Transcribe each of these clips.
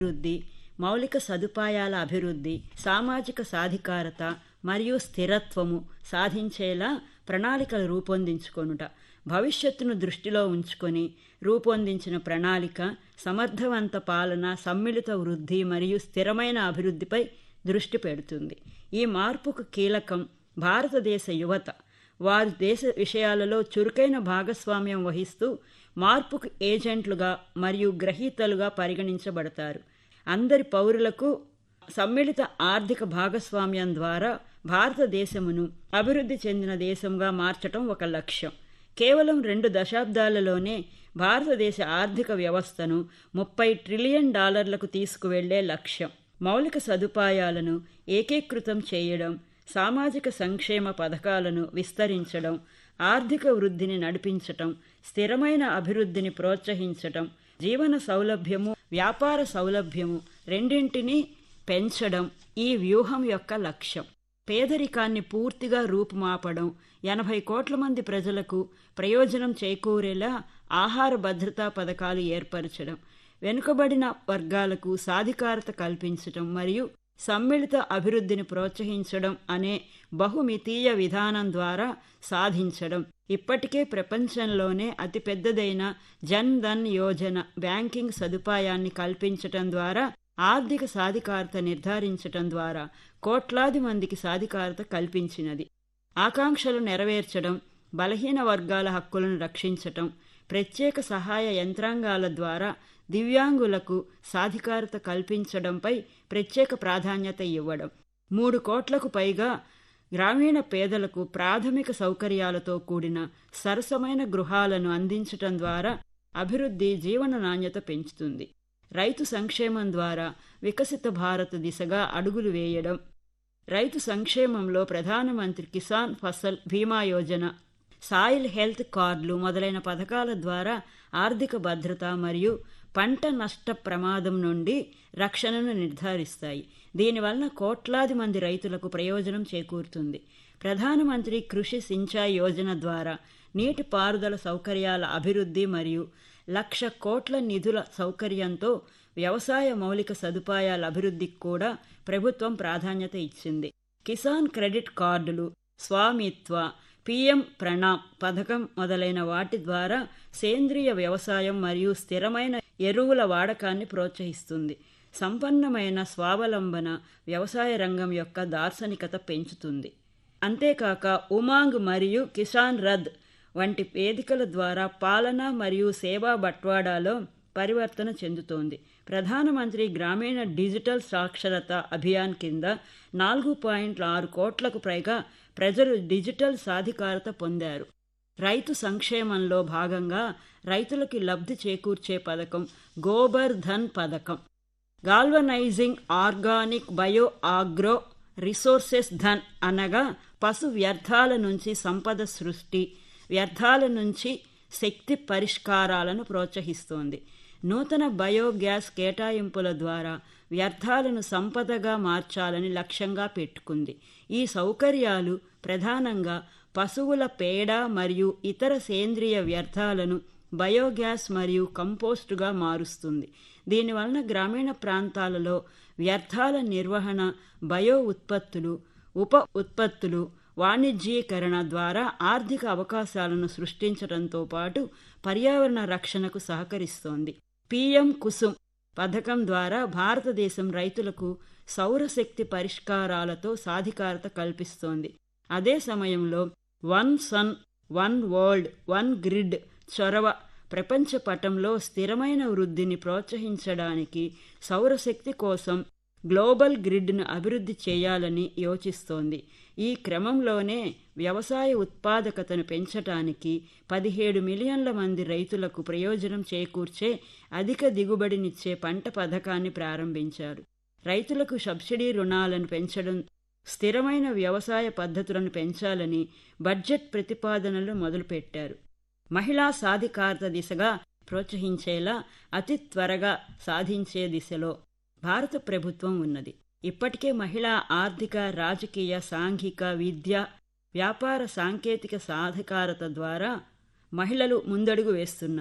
అభివృద్ధి మౌలిక సదుపాయాల అభివృద్ధి సామాజిక సాధికారత మరియు స్థిరత్వము సాధించేలా ప్రణాళికలు రూపొందించుకొనుట భవిష్యత్తును దృష్టిలో ఉంచుకొని రూపొందించిన ప్రణాళిక సమర్థవంత పాలన సమ్మిళిత వృద్ధి మరియు స్థిరమైన అభివృద్ధిపై దృష్టి పెడుతుంది ఈ మార్పుకు కీలకం భారతదేశ యువత వారు దేశ విషయాలలో చురుకైన భాగస్వామ్యం వహిస్తూ మార్పుకు ఏజెంట్లుగా మరియు గ్రహీతలుగా పరిగణించబడతారు అందరి పౌరులకు సమ్మిళిత ఆర్థిక భాగస్వామ్యం ద్వారా భారతదేశమును అభివృద్ధి చెందిన దేశంగా మార్చటం ఒక లక్ష్యం కేవలం రెండు దశాబ్దాలలోనే భారతదేశ ఆర్థిక వ్యవస్థను ముప్పై ట్రిలియన్ డాలర్లకు తీసుకువెళ్లే లక్ష్యం మౌలిక సదుపాయాలను ఏకీకృతం చేయడం సామాజిక సంక్షేమ పథకాలను విస్తరించడం ఆర్థిక వృద్ధిని నడిపించటం స్థిరమైన అభివృద్ధిని ప్రోత్సహించటం జీవన సౌలభ్యము వ్యాపార సౌలభ్యము రెండింటినీ పెంచడం ఈ వ్యూహం యొక్క లక్ష్యం పేదరికాన్ని పూర్తిగా రూపుమాపడం ఎనభై కోట్ల మంది ప్రజలకు ప్రయోజనం చేకూరేలా ఆహార భద్రతా పథకాలు ఏర్పరచడం వెనుకబడిన వర్గాలకు సాధికారత కల్పించడం మరియు సమ్మిళిత అభివృద్ధిని ప్రోత్సహించడం అనే బహుమితీయ విధానం ద్వారా సాధించడం ఇప్పటికే ప్రపంచంలోనే అతిపెద్దదైన జన్ ధన్ యోజన బ్యాంకింగ్ సదుపాయాన్ని కల్పించటం ద్వారా ఆర్థిక సాధికారత నిర్ధారించటం ద్వారా కోట్లాది మందికి సాధికారత కల్పించినది ఆకాంక్షలు నెరవేర్చడం బలహీన వర్గాల హక్కులను రక్షించటం ప్రత్యేక సహాయ యంత్రాంగాల ద్వారా దివ్యాంగులకు సాధికారత కల్పించడంపై ప్రత్యేక ప్రాధాన్యత ఇవ్వడం మూడు కోట్లకు పైగా గ్రామీణ పేదలకు ప్రాథమిక సౌకర్యాలతో కూడిన సరసమైన గృహాలను అందించటం ద్వారా అభివృద్ధి జీవన నాణ్యత పెంచుతుంది రైతు సంక్షేమం ద్వారా వికసిత భారత్ దిశగా అడుగులు వేయడం రైతు సంక్షేమంలో ప్రధానమంత్రి కిసాన్ ఫసల్ బీమా యోజన సాయిల్ హెల్త్ కార్డులు మొదలైన పథకాల ద్వారా ఆర్థిక భద్రత మరియు పంట నష్ట ప్రమాదం నుండి రక్షణను నిర్ధారిస్తాయి దీనివలన కోట్లాది మంది రైతులకు ప్రయోజనం చేకూరుతుంది ప్రధానమంత్రి కృషి సించాయ్ యోజన ద్వారా నీటి పారుదల సౌకర్యాల అభివృద్ధి మరియు లక్ష కోట్ల నిధుల సౌకర్యంతో వ్యవసాయ మౌలిక సదుపాయాల అభివృద్ధికి కూడా ప్రభుత్వం ప్రాధాన్యత ఇచ్చింది కిసాన్ క్రెడిట్ కార్డులు స్వామిత్వ పిఎం ప్రణామ్ పథకం మొదలైన వాటి ద్వారా సేంద్రియ వ్యవసాయం మరియు స్థిరమైన ఎరువుల వాడకాన్ని ప్రోత్సహిస్తుంది సంపన్నమైన స్వావలంబన వ్యవసాయ రంగం యొక్క దార్శనికత పెంచుతుంది అంతేకాక ఉమాంగ్ మరియు కిసాన్ రథ్ వంటి వేదికల ద్వారా పాలన మరియు సేవా బట్వాడాలో పరివర్తన చెందుతోంది ప్రధానమంత్రి గ్రామీణ డిజిటల్ సాక్షరత అభియాన్ కింద నాలుగు పాయింట్ ఆరు కోట్లకు పైగా ప్రజలు డిజిటల్ సాధికారత పొందారు రైతు సంక్షేమంలో భాగంగా రైతులకి లబ్ధి చేకూర్చే పథకం గోబర్ ధన్ పథకం galvanising organic bio agro resources Dhan అనగా పశు వ్యర్థాల నుంచి సంపద సృష్టి వ్యర్థాల నుంచి శక్తి పరిష్కారాలను ప్రోత్సహిస్తోంది నూతన బయోగ్యాస్ కేటాయింపుల ద్వారా వ్యర్థాలను సంపదగా మార్చాలని లక్ష్యంగా పెట్టుకుంది ఈ సౌకర్యాలు ప్రధానంగా పశువుల పేడ మరియు ఇతర సేంద్రియ వ్యర్థాలను బయోగ్యాస్ మరియు కంపోస్టుగా మారుస్తుంది దీనివలన గ్రామీణ ప్రాంతాలలో వ్యర్థాల నిర్వహణ బయో ఉత్పత్తులు ఉప ఉత్పత్తులు వాణిజ్యీకరణ ద్వారా ఆర్థిక అవకాశాలను సృష్టించడంతో పాటు పర్యావరణ రక్షణకు సహకరిస్తోంది పిఎం కుసుమ్ పథకం ద్వారా భారతదేశం రైతులకు సౌరశక్తి పరిష్కారాలతో సాధికారత కల్పిస్తోంది అదే సమయంలో one sun one world one grid చొరవ ప్రపంచ పటంలో స్థిరమైన వృద్ధిని ప్రోత్సహించడానికి సౌరశక్తి కోసం గ్లోబల్ గ్రిడ్ను అభివృద్ధి చేయాలని యోచిస్తోంది ఈ క్రమంలోనే వ్యవసాయ ఉత్పాదకతను పెంచటానికి పదిహేడు మిలియన్ల మంది రైతులకు ప్రయోజనం చేకూర్చే అధిక దిగుబడినిచ్చే పంట పథకాన్ని ప్రారంభించారు రైతులకు సబ్సిడీ రుణాలను పెంచడం స్థిరమైన వ్యవసాయ పద్ధతులను పెంచాలని బడ్జెట్ ప్రతిపాదనలు మొదలుపెట్టారు మహిళా సాధికారత దిశగా ప్రోత్సహించేలా అతి త్వరగా సాధించే దిశలో భారత ప్రభుత్వం ఉన్నది ఇప్పటికే మహిళా ఆర్థిక రాజకీయ సాంఘిక విద్య వ్యాపార సాంకేతిక సాధికారత ద్వారా మహిళలు ముందడుగు వేస్తున్నారు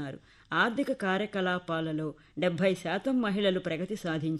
ఆర్థిక కార్యకలాపాలలో డెబ్బై శాతం మహిళలు ప్రగతి సాధించారు